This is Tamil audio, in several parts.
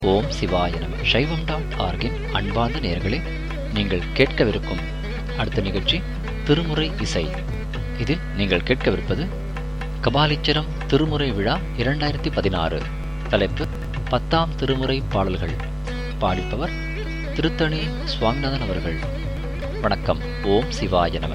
ஓம் சிவாய நம சைவம் டாட் ஆர்கின் அன்பார்ந்த நேயர்களே நீங்கள் கேட்கவிருக்கும் அடுத்த நிகழ்ச்சி திருமுறை இசை இதில் நீங்கள் கேட்கவிருப்பது கபாலீச்சரம் திருமுறை விழா இரண்டாயிரத்தி பதினாறு தலைப்பு பத்தாம் திருமுறை பாடல்கள் பாடிப்பவர் திருத்தணி சுவாமிநாதன் அவர்கள் வணக்கம் ஓம் சிவாய நம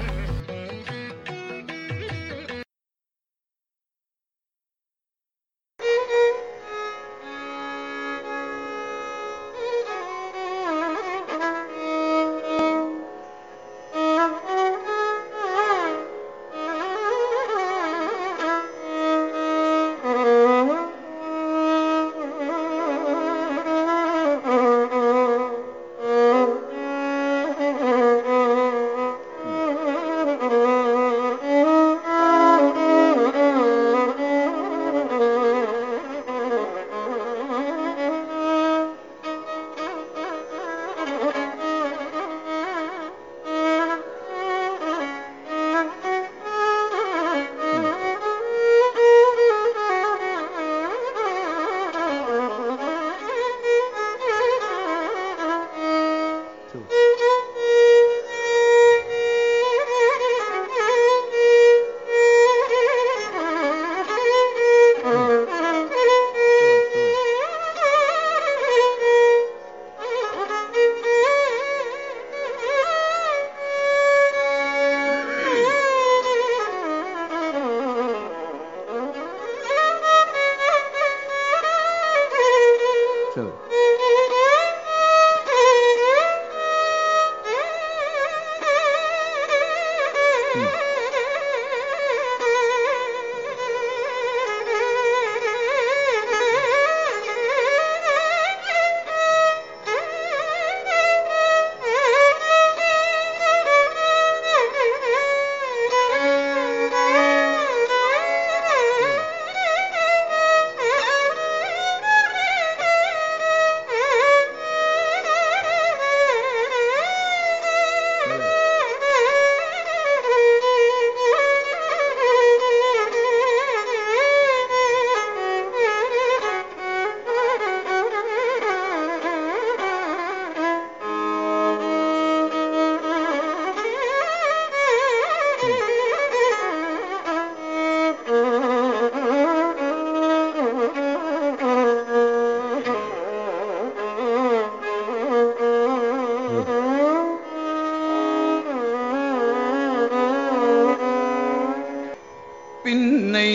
பின்னை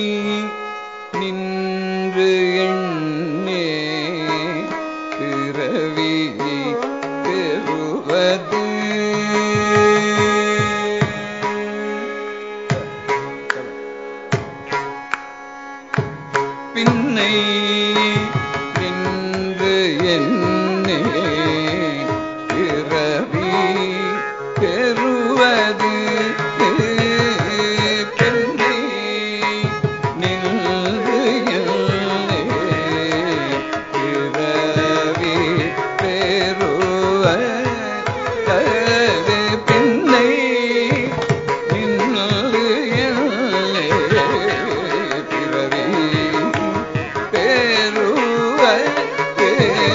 நின்று எண்ணே பிறவி பெறுவது பின்னை நின்று எண்ணே பிறவி பெறுவது பெண்ணை நின்று எண்ணே பிறவி பெறுவது பின்னை நின்று எண்ணே பிறவி பெறுவது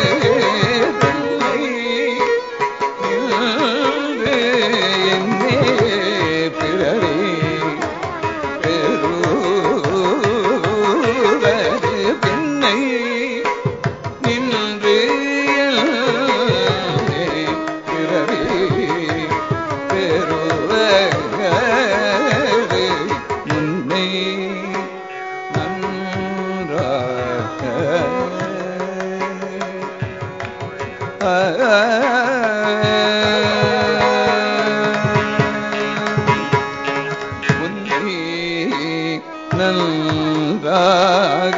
நன்றாக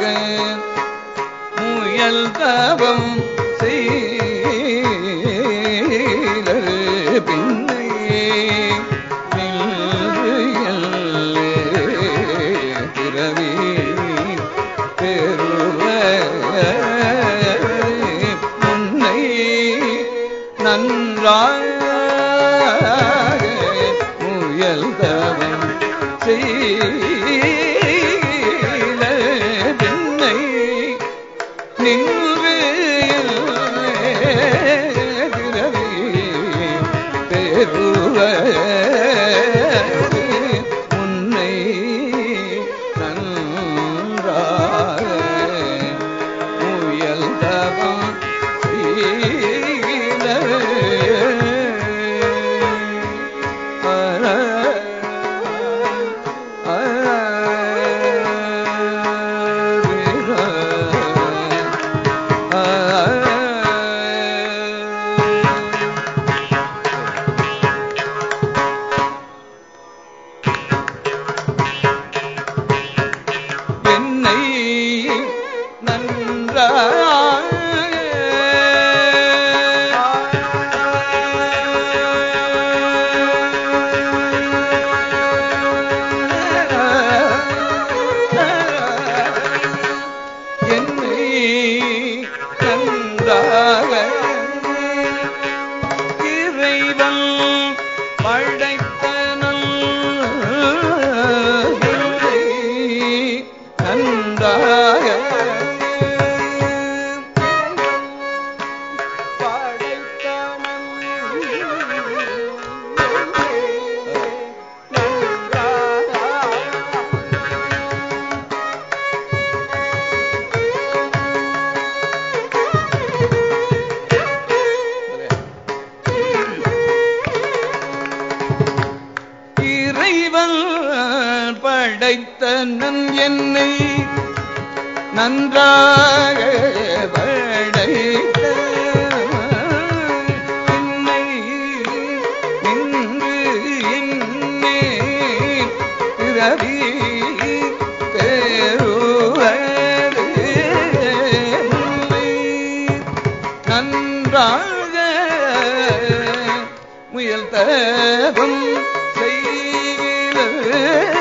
முயல் தவம் செய்தல் பின்னை நின்று எல்லே பிறவி பெறுவ முன்னை நன்றாக முயல் தவம் செய்த பின்னை நின்று படைத்தனன் என்னை நன்றாக படைத்த என்னை நின்று என்னே பிறவி பெறுவது இல்லை. நன்றாக முயல் தவம் செய்கிறது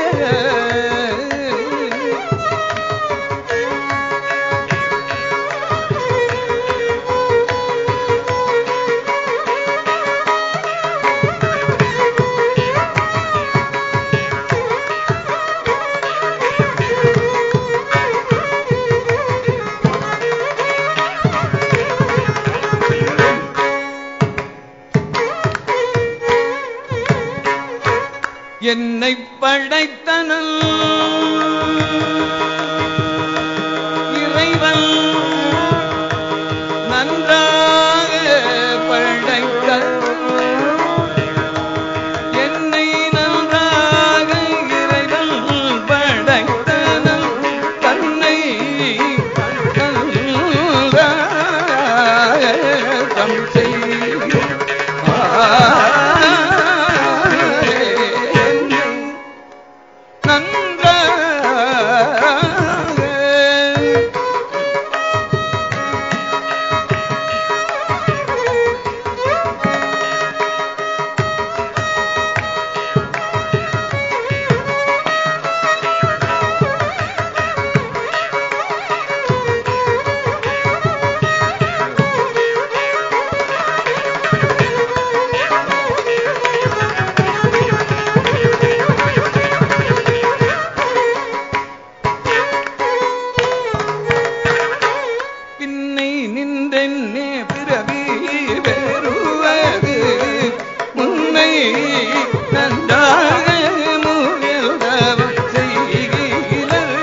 என்னை படைத்தனல் இறைவன் நன்றாக படைத்த என்னை நன்றாக இறைவன் படைத்தனல் தன்னை நன்றாக தம் செய்யும் நன்றாக பின்னை நின்றென்னே பிறவி பெறுவது முன்னை நன்றாக முயல்தவம் செய்கிறர்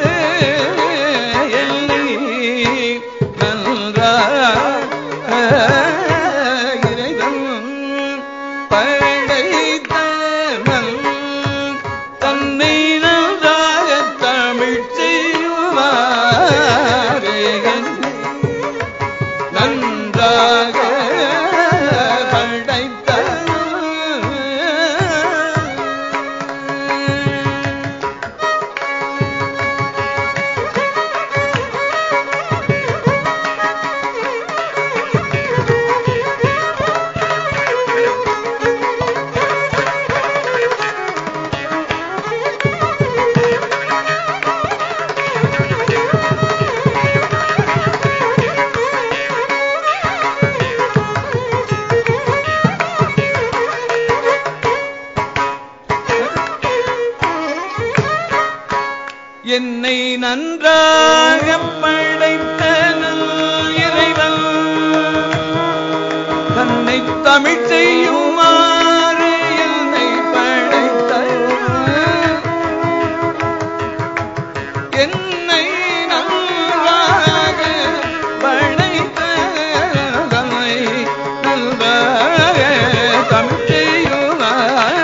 என்னை நன்றாக இறைவன் படைத்தனன் தன்னை நன்றாக தமிழ் செய்வாரே என்னை நன்றாக படைத்த என்னை நன்றாக படைத்த இறைவன் தன்னை தமிழ் செய்யுமாறு என்னை படைத்த என்னை நன்றாக படைத்த தன்னை நன்றாக தமிழ் செய்யுமாறு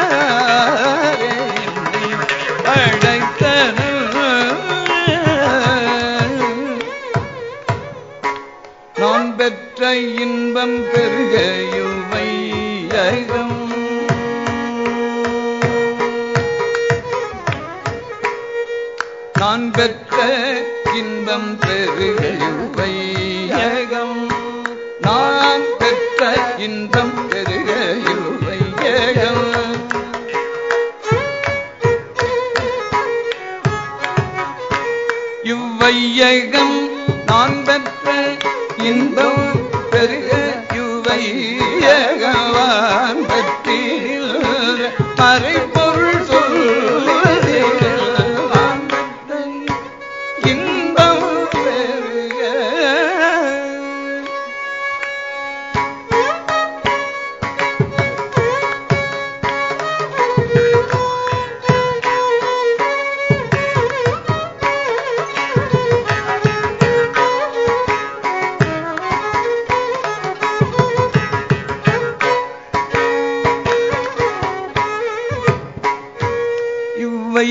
என்னை படைத்தன நான் பெற்ற இன்பம் பெருகையுமையகம் நான் பெற்ற இன்பம் பெருகையுமையகம் நான் பெற்ற இன்பம் பெருகையுமையகம் இவ்வையகம் நான் பெற்ற இன்பம் பெருக இவ்வையகவான் பற்றில் மறைப்பொருள் சொல்வதில் நான் பெற்ற இன்பம் பெருக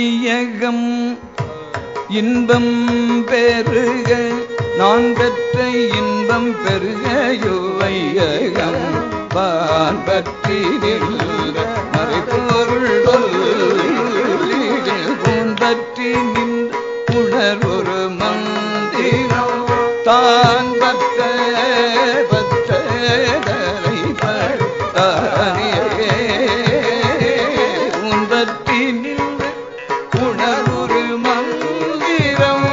வையகம் இன்பம் பெருக நான் பெற்ற இன்பம் பெருக யுவையகம் வான் பற்றி நின்ற மறைப்பொருள் பூன் பற்றி நின்ற உணர்வொரு மந்திரம் தான் பற்ற பற்ற உன் பற்றி நின்ற உணர்வுரு மந்திரம்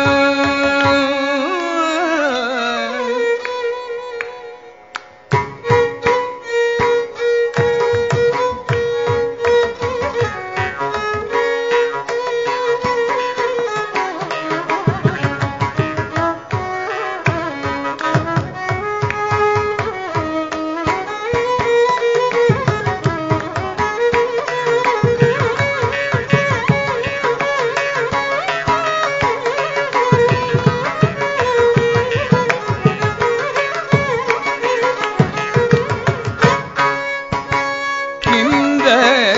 நின்ற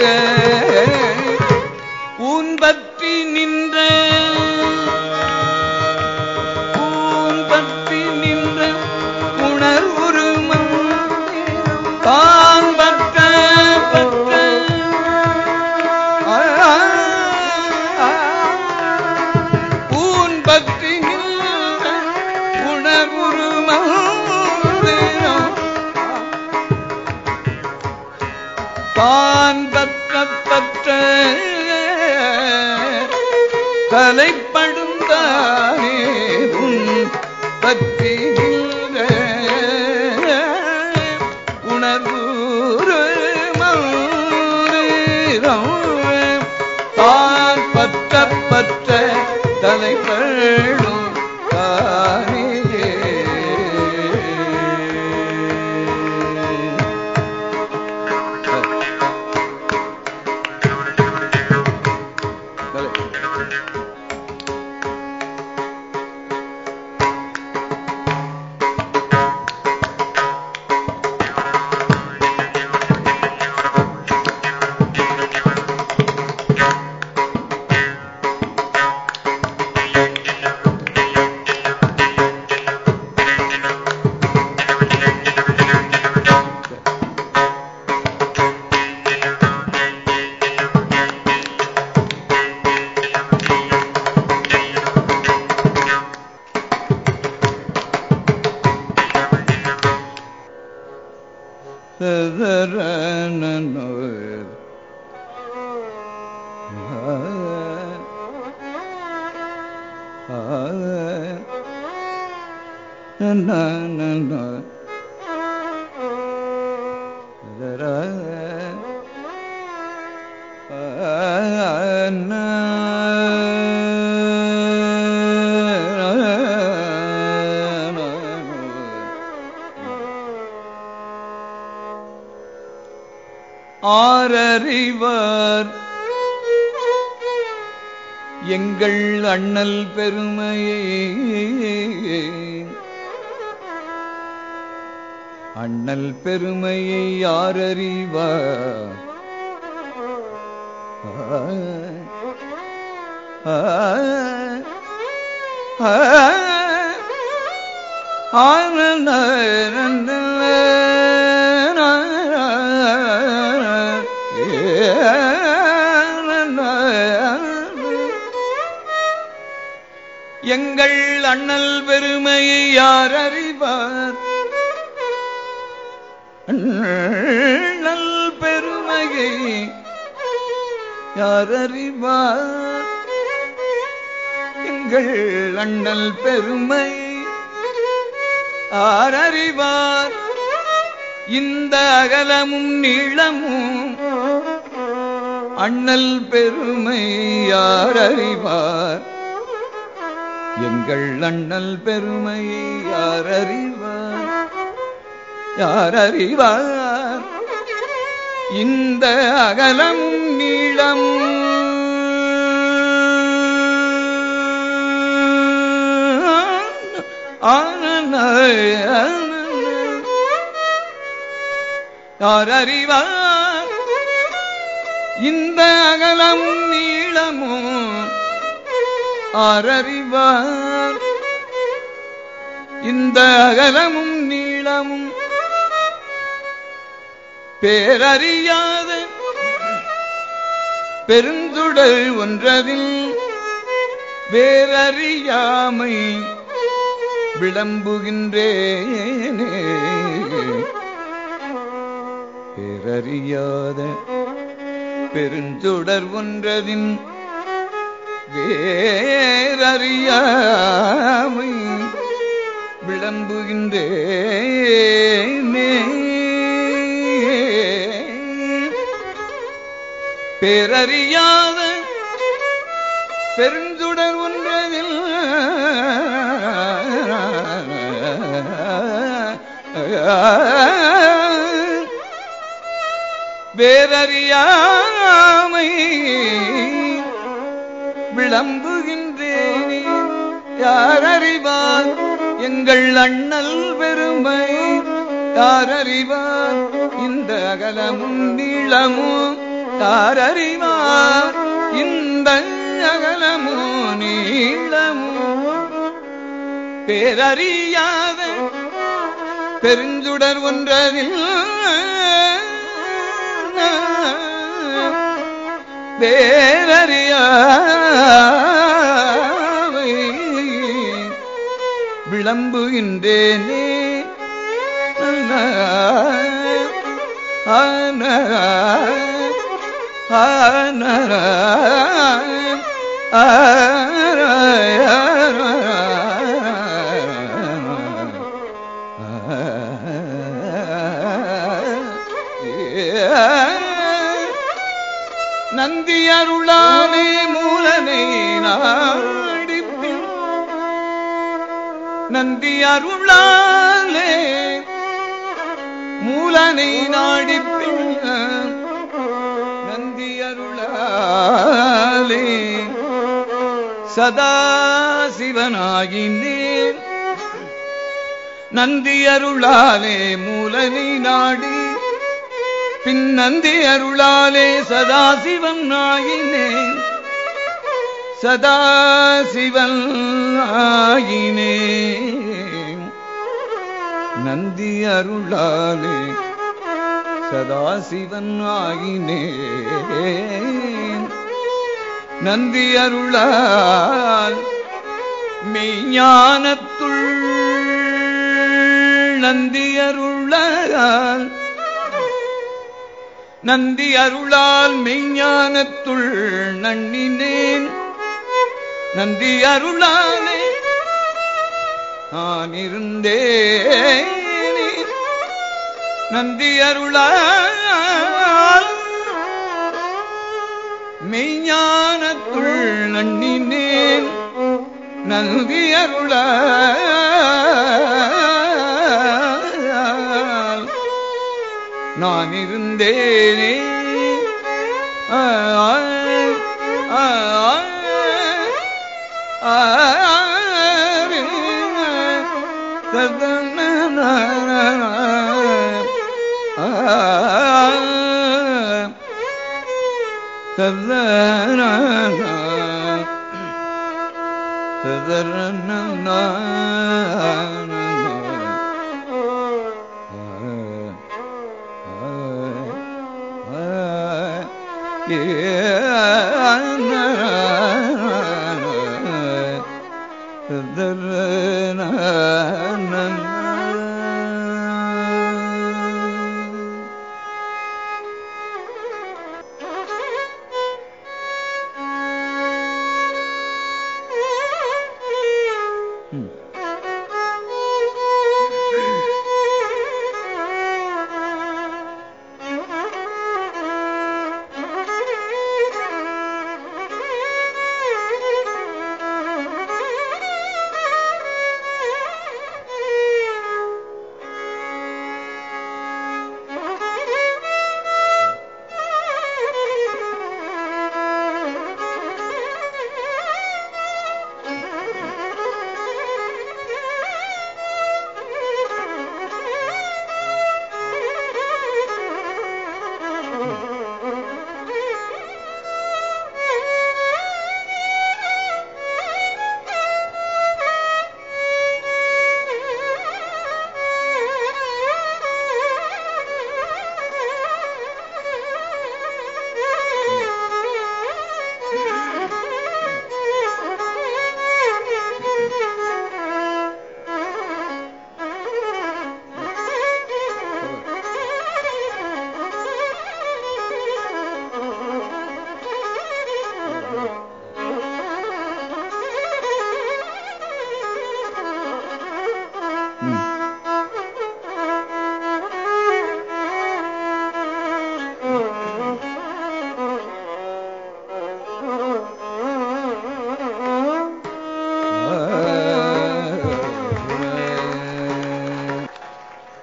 ஊன் பற்றி நின்ற ஊன் பற்றி நின்ற உணர்வுரு தான் பற்ற பற்ற ஊன் பற்றி நின்ற உணர்வுரு மந்திரம் தான் பற்ற பற்ற தலைப்படும் தானே உன் பற்றி நின்ற உணர்வு மந்திரம் தான் பற்ற பற்ற தலைப்படும் தானே ஆரறிவர் எங்கள் அண்ணல் பெருமையை அண்ணல் பெருமையை யாரறிவார் ஆ, ஆ, எங்கள் அண்ணல் பெருமையை யார் அறிவார் அண்ணல் பெருமையை யார் அறிவார் எங்கள் அண்ணல் பெருமை ஆரறிவார் இந்த அகலமும் நீளமும் அண்ணல் பெருமை யார் அறிவார் எங்கள் அண்ணல் பெருமை யார் அறிவார் யார் அறிவார் இந்த அகலமும் நீளமும் யார் அறிவார் இந்த அகலமும் நீள நீளமும் ஆரறிவார் இந்த அகலமும் நீளமும் பேரறியாத பெருந்துடல் ஒன்றதில் வேறறியாமை விளம்புகின்றேனே பேரறியாத பெருந்துடர் ஒன்றதின் வேறறியாமை விளம்புகின்றேனே பேரறியாத பெருந்துடர் ஒன்றதில் வேறறியாமை விளம்புகின்றேனே யார் அறிவார் எங்கள் அண்ணல் பெருமை யார் அறிவார் இந்த அகலமும் நீளமும் யார் அறிவார் இந்த அகலமோ நீளமோ பேரறியாத பெருஞ்சுடர் ஒன்றதில் பேரறியாவை விளம்புகின்றேனே ஆன நந்தி அருளானே மூலனை நாடிப்பின் நந்தி அருளாலே மூலனை நாடிப்பின் நந்தி அருளாலே சதா சிவனாகினேன் நந்தி அருளாலே மூலனை நாடி பின் நந்தி அருளாலே சதா சிவன் ஆகினேன் சதா சிவன் ஆகினேன் நந்தி அருளாலே சதா சிவன் ஆகினேன் நந்தி அருளால் மெய்ஞானத்துள் நந்தி அருளால் நந்தி அருளால் மெய்ஞானத்துள் நன்னினேன் நந்தி அருளாலே நான் இருந்தேன் நந்தி அருளால் மெய்ஞானத்துள் நன்னினேன் நந்தி அருளால் நான் இருந்தேனே ஆ, ஆ, ஆ, ஆ, ம். Thank you.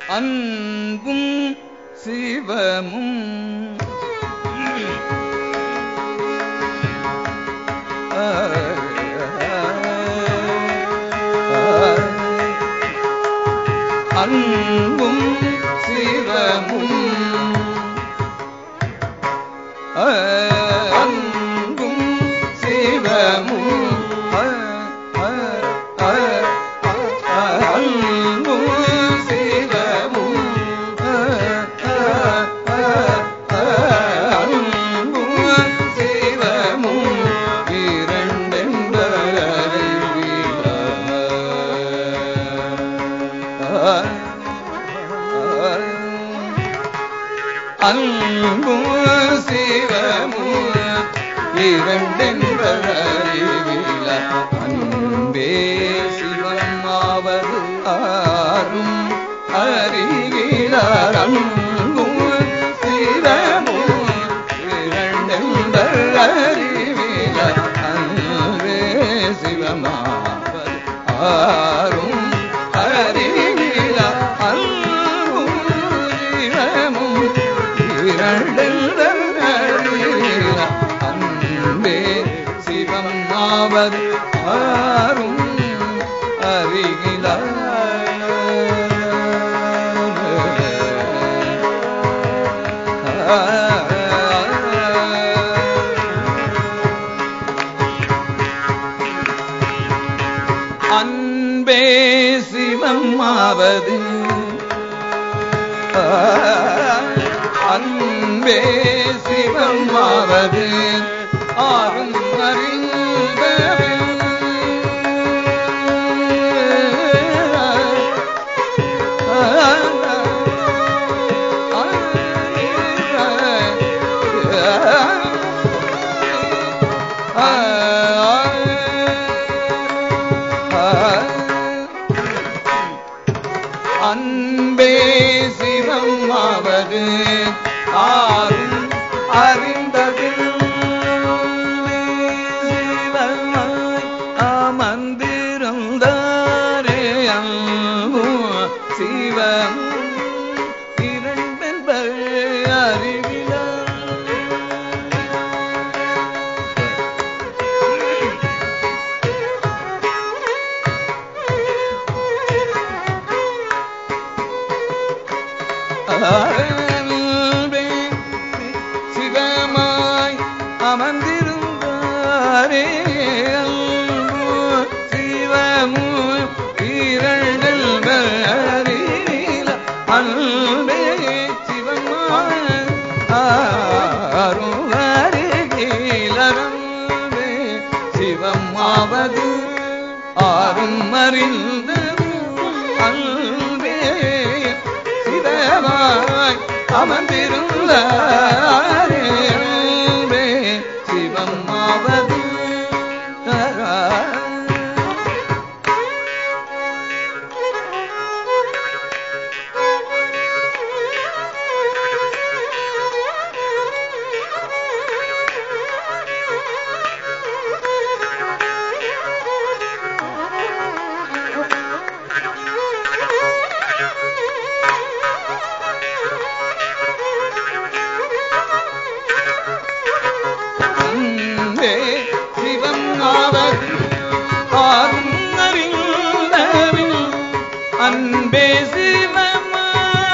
அன்பும் சிவமும் அன்பும் சிவமும் அன்பும் சிவமும் அன்பும் சிவமும் அன்பும் சிவமும் இரண்டென்ப அன்பும் சிவமும் இரண்டென்பத அறிவில அன்பே சிவமாவது ஆறும் அறிகிறார் அன்பும் சிவமும் இரண்டென்பத அறிவில அன்பே சிவமாவது ஆறும் அறிவில அன்பும் சிவமும் அன்பே சிவம் ஆவது ஆறும் அருகிலார் அன்பே சிவம் ஆவது அன்பே சிவம் ஆவது ஆறும் அறிந்தவே அன்பே சிவம் ஆவது ஆறும் அறிந்ததில் சிவமாய் அமர்ந்திருந்தாரே அன்பும் சிவம் இரண்டென்பர் அறிவிலார் அன்பே சிவமாய் அமர்ந்திருந்தாரே அன்பு சிவமு இரண்டல் அறிவில அன்பே சிவமாய் ஆறுவருகிலரம்பே சிவமாவது ஆறும் அறிந்தது அன்பே சிவமாய் அமர்ந்திருந்தாரே அன்பே சிவமாவது அன்பே சிவம் ஆவது ஆறும் அறிந்தவின் அன்பே சிவமா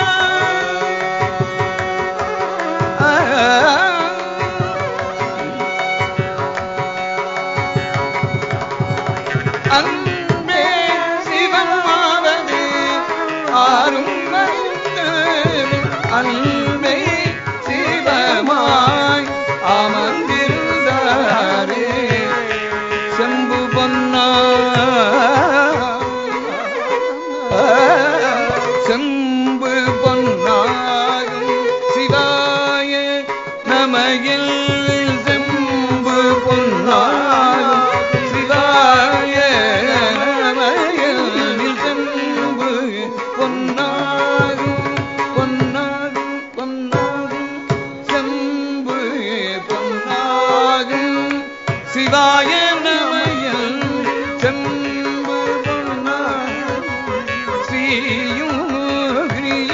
அன்பே சிவம் ஆவது ஆறும் அறிந்தவின் அன்பே சிவமாய் அமர்ந்திருந்தாரே செம்பு பொன்னா செம்பு பொன்னாயும் சிவாய நமையில் செம்பு பொன்னாயும் சிவாய நமையில் செம்பு பொன்னாகும் பொன்னாகும் பொன்னாகும் செம்பு பொன்னாகும் சிவாய நமையில் செம்பு பொன்னாகும் ஸ்ரீயும் கிரியும்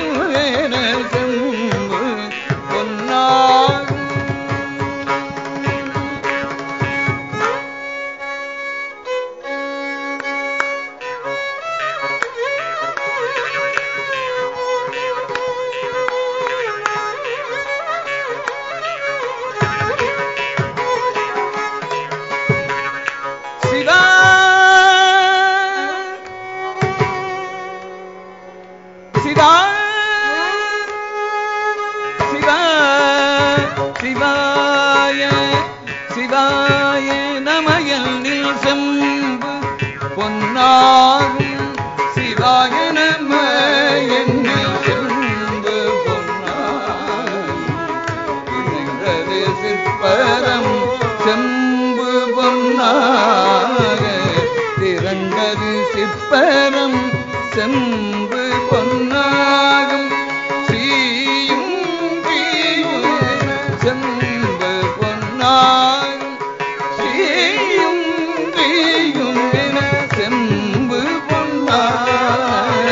பொன்னாகும் சிவாய நம என்னை செம்பு பொன்னாகும் இணைந்தது சிற்பரம் செம்பு பொன்னாக திரண்டது சிற்பரம் செம்பு பொன்னாகும் ஸ்ரீயும் ஸ்ரீயும் செம்பு பொன்னாகும் ஸ்ரீயும் ஸ்ரீயும் என செம்பு பொன்னாக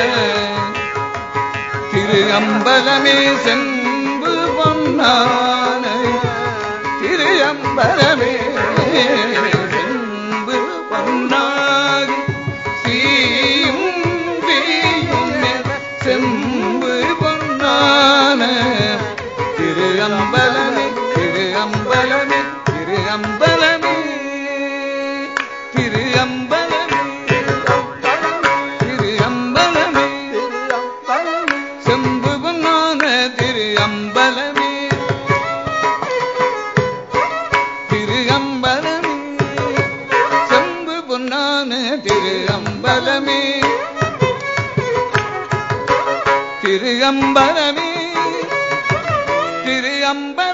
திரு அம்பலமே செம்பு பொன்னான திரு அம்பலமே செம்பு பொன்னாக சீயும் தீயும் செம்பு பொன்னான திரு அம்பலமே திரு அம்பலமே திரு அம்பலமே திரு அம்பலமே திரு அம்பலமே செம்பு பொன்னான திரு அம்பலமே திரு அம்பலமே செம்பு பொன்னான திரு அம்பலமே திரு அம்பலமே திரு அம்பல